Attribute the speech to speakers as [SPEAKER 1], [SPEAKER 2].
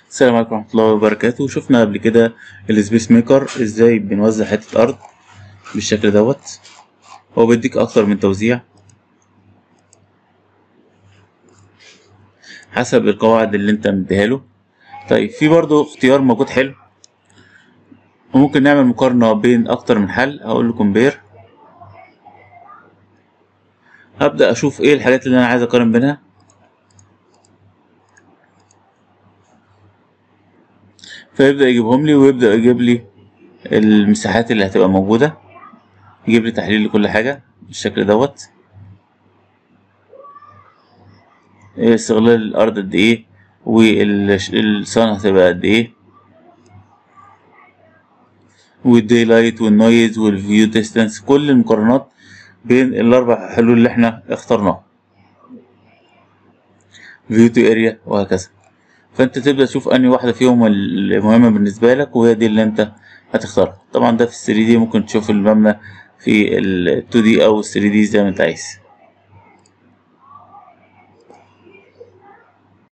[SPEAKER 1] السلام عليكم ورحمة الله وبركاته شفنا قبل كده السبيس ميكر ازاي بنوزع حتة أرض بالشكل دوت هو بيديك أكتر من توزيع حسب القواعد اللي انت مديها له طيب في برضو اختيار موجود حلو وممكن نعمل مقارنة بين أكتر من حل هقول له كومبير هبدأ أشوف ايه الحاجات اللي أنا عايز أقارن بينها فيبدأ يجيبهم لي ويبدأ يجيب لي المساحات اللي هتبقى موجودة يجيب لي تحليل لكل حاجة بالشكل دوت استغلال الأرض قد إيه والصن هتبقى قد إيه والدي لايت والنويز والفيو ديستانس كل المقارنات بين الأربع حلول اللي احنا اخترناها فيو تو اريا وهكذا فانت تبدا تشوف انهي واحده فيهم المهمه بالنسبه لك وهي دي اللي انت هتختارها طبعا ده في ال 3 دي ممكن تشوف المبنى في ال 2 دي او ال 3 دي زي ما انت عايز